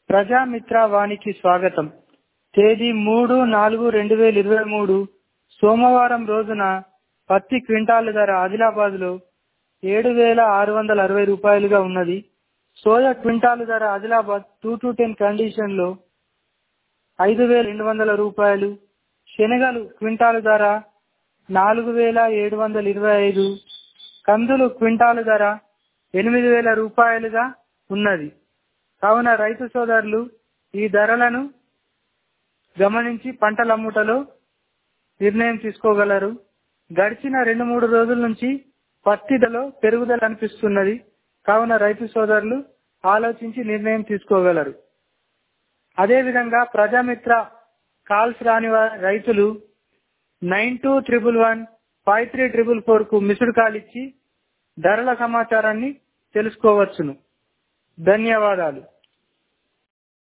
ప్రజామిత్ర వానికి స్వాగతం తేదీ మూడు నాలుగు రెండు వేల ఇరవై మూడు సోమవారం రోజున పత్తి క్వింటాలు ధర ఆదిలాబాద్ లో ఏడు వేల ఆరు వందల అరవై రూపాయలుగా ఉన్నది సోయా క్వింటాలు ధర Adilabad two to ten condition లో ఐదు వేల రెండు వందల రూపాయలు శనగలు క్వింటాలు ధర నాలుగు వేల ఏడు వందల ఇరవై ఐదు కందులు క్వింటాలు ధర ఎనిమిది వేల రూపాయలుగా ఉన్నది కావున రైతు సోదరులు ఈ ధరలను గమనించి పంటల అమ్ముటలో నిర్ణయం తీసుకోగలరు గడిచిన రెండు మూడు రోజుల నుంచి పత్తి ధరలో పెరుగుదల అనిపిస్తున్నది కావున రైతు సోదరులు ఆలోచించి నిర్ణయం తీసుకోగలరు అదేవిధంగా ప్రజామిత్ర కాల్స్ రాని వా- రైతులు nine two triple one five three triple four కు మిస్డ్ కాల్ ఇచ్చి ధరల సమాచారాన్ని తెలుసుకోవచ్చును ధన్యవాదాలు